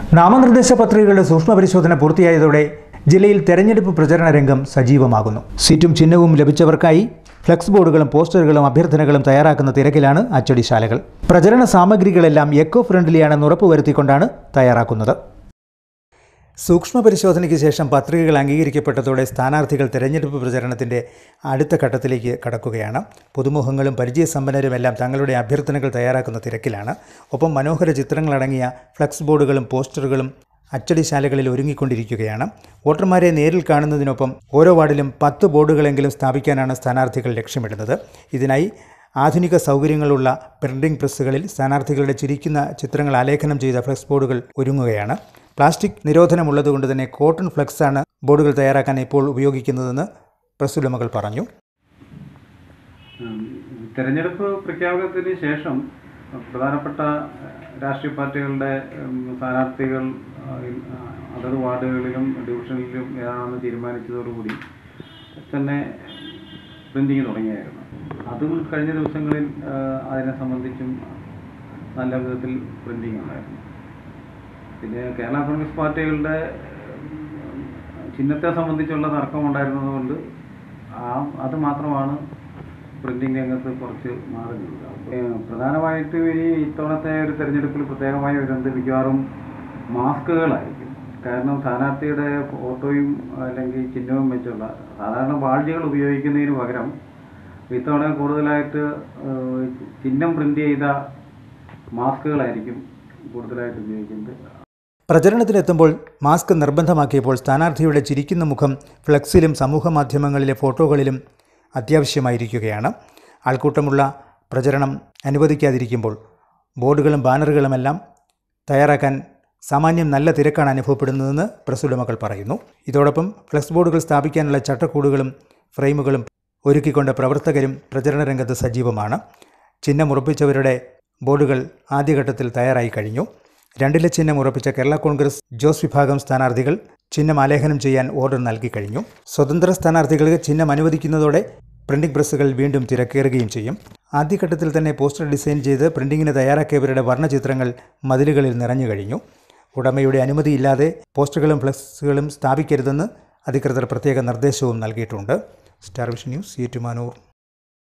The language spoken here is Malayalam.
നാമനിർദ്ദേശ പത്രികകളുടെ സൂക്ഷ്മ പരിശോധന പൂർത്തിയായതോടെ ജില്ലയിൽ തെരഞ്ഞെടുപ്പ് പ്രചരണ രംഗം സജീവമാകുന്നു സീറ്റും ചിഹ്നവും ലഭിച്ചവർക്കായി ഫ്ലെക്സ് ബോർഡുകളും പോസ്റ്ററുകളും അഭ്യർത്ഥനകളും തയ്യാറാക്കുന്ന തിരക്കിലാണ് അച്ചടിശാലകൾ പ്രചരണ സാമഗ്രികളെല്ലാം എക്കോ ഫ്രണ്ട്ലിയാണെന്ന് ഉറപ്പുവരുത്തിക്കൊണ്ടാണ് തയ്യാറാക്കുന്നത് സൂക്ഷ്മ പരിശോധനയ്ക്ക് ശേഷം പത്രികകൾ അംഗീകരിക്കപ്പെട്ടതോടെ സ്ഥാനാർത്ഥികൾ തെരഞ്ഞെടുപ്പ് പ്രചരണത്തിന്റെ അടുത്ത ഘട്ടത്തിലേക്ക് കടക്കുകയാണ് പുതുമുഖങ്ങളും പരിചയസമ്പന്നരുമെല്ലാം തങ്ങളുടെ അഭ്യർത്ഥനകൾ തയ്യാറാക്കുന്ന തിരക്കിലാണ് ഒപ്പം മനോഹര ചിത്രങ്ങളടങ്ങിയ ഫ്ലക്സ് ബോർഡുകളും പോസ്റ്ററുകളും അച്ചടിശാലകളിൽ ഒരുങ്ങിക്കൊണ്ടിരിക്കുകയാണ് വോട്ടർമാരെ നേരിൽ കാണുന്നതിനൊപ്പം ഓരോ വാർഡിലും പത്ത് ബോർഡുകളെങ്കിലും സ്ഥാപിക്കാനാണ് സ്ഥാനാർത്ഥികൾ ലക്ഷ്യമിടുന്നത് ഇതിനായി ആധുനിക സൗകര്യങ്ങളുള്ള പ്രിന്റിംഗ് പ്രസ്സുകളിൽ സ്ഥാനാർത്ഥികളുടെ ചിരിക്കുന്ന ചിത്രങ്ങൾ ആലേഖനം ചെയ്ത ഫ്ലെക്സ് ബോർഡുകൾ ഒരുങ്ങുകയാണ് പ്ലാസ്റ്റിക് നിരോധനമുള്ളതുകൊണ്ട് തന്നെ കോട്ടൺ ഫ്ലെക്സാണ് ബോർഡുകൾ തയ്യാറാക്കാൻ ഇപ്പോൾ ഉപയോഗിക്കുന്നതെന്ന് പ്രസ് ഉടമകൾ പറഞ്ഞു ഉം, തെരഞ്ഞെടുപ്പ് പ്രഖ്യാപനത്തിന് ശേഷം പ്രധാനപ്പെട്ട രാഷ്ട്രീയ പാർട്ടികളുടെ ഉം, സ്ഥാനാർത്ഥികൾ ആ, ഇ- ആ, അതത് വാർഡുകളിലും ഡിവിഷനിലും ഏതാണെന്ന് തീരുമാനിച്ചതോടുകൂടി തന്നെ പ്രിന്റിങ് തുടങ്ങിയായിരുന്നു അതും കഴിഞ്ഞ ദിവസങ്ങളിൽ ആ, അതിനെ സംബന്ധിച്ചും നല്ല വിധത്തിൽ പ്രിന്റിങ് ഉണ്ടായിരുന്നു പിന്നെ കേരള കോൺഗ്രസ് പാർട്ടികളുടെ ഉം, ചിഹ്നത്തെ സംബന്ധിച്ചുള്ള തർക്കം ഉണ്ടായിരുന്നതുകൊണ്ട് ആ അത് മാത്രമാണ് പ്രിന്റിംഗ് രംഗത്ത് കുറച്ച് മാറി നിന്നത് ഏഹ് പ്രധാനമായിട്ടും ഇനി ഇത്തവണത്തെ ഒരു തെരഞ്ഞെടുപ്പിൽ പ്രത്യേകമായി വരുന്നത് മിക്കവാറും മാസ്കുകളായിരിക്കും കാരണം സ്ഥാനാർത്ഥിയുടെ ഫോട്ടോയും അല്ലെങ്കിൽ ചിഹ്നവും വെച്ചുള്ള സാധാരണ ബാഡ്ജുകൾ ഉപയോഗിക്കുന്നതിന് പകരം ഇത്തവണ കൂടുതലായിട്ട് ഏഹ് ചിഹ്നം പ്രിന്റ് ചെയ്ത മാസ്കുകളായിരിക്കും കൂടുതലായിട്ട് ഉപയോഗിക്കുന്നത് പ്രചരണത്തിനെത്തുമ്പോൾ മാസ്ക് നിർബന്ധമാക്കിയപ്പോൾ സ്ഥാനാർത്ഥിയുടെ ചിരിക്കുന്ന മുഖം ഫ്ലെക്സിലും സമൂഹ മാധ്യമങ്ങളിലെ ഫോട്ടോകളിലും അത്യാവശ്യമായിരിക്കുകയാണ് ആൾക്കൂട്ടമുള്ള പ്രചരണം അനുവദിക്കാതിരിക്കുമ്പോൾ ബോർഡുകളും ബാനറുകളുമെല്ലാം തയ്യാറാക്കാൻ സാമാന്യം നല്ല തിരക്കാണ് അനുഭവപ്പെടുന്നതെന്ന് പ്രസ് ഉടമകൾ പറയുന്നു ഇതോടൊപ്പം ഫ്ലെക്സ് ബോർഡുകൾ സ്ഥാപിക്കാനുള്ള ചട്ടക്കൂടുകളും ഫ്രെയിമുകളും ഒരുക്കിക്കൊണ്ട് പ്രവർത്തകരും പ്രചരണ രംഗത്ത് സജീവമാണ് ചിഹ്നം ഉറപ്പിച്ചവരുടെ ബോർഡുകൾ ആദ്യഘട്ടത്തിൽ തയ്യാറായി കഴിഞ്ഞു രണ്ടിലെ ചിഹ്നം ഉറപ്പിച്ച കേരള കോൺഗ്രസ് ജോസ് വിഭാഗം സ്ഥാനാർത്ഥികൾ ചിഹ്നം ആലേഖനം ചെയ്യാൻ ഓർഡർ നൽകി കഴിഞ്ഞു സ്വതന്ത്ര സ്ഥാനാർത്ഥികൾക്ക് ചിഹ്നം അനുവദിക്കുന്നതോടെ പ്രിന്റിംഗ് പ്രസ്സുകൾ വീണ്ടും തിരക്കേറുകയും ചെയ്യും ആദ്യഘട്ടത്തിൽ തന്നെ പോസ്റ്റർ ഡിസൈൻ ചെയ്ത് പ്രിന്റിങ്ങിന് തയ്യാറാക്കിയവരുടെ വർണ്ണചിത്രങ്ങൾ മതിലുകളിൽ നിറഞ്ഞു കഴിഞ്ഞു ഉടമയുടെ അനുമതിയില്ലാതെ പോസ്റ്ററുകളും ഫ്ലക്സുകളും സ്ഥാപിക്കരുതെന്ന് അധികൃതർ പ്രത്യേക നിർദ്ദേശവും നൽകിയിട്ടുണ്ട് സ്റ്റാർ വിഷൻ ന്യൂസ് ഏറ്റുമാനൂർ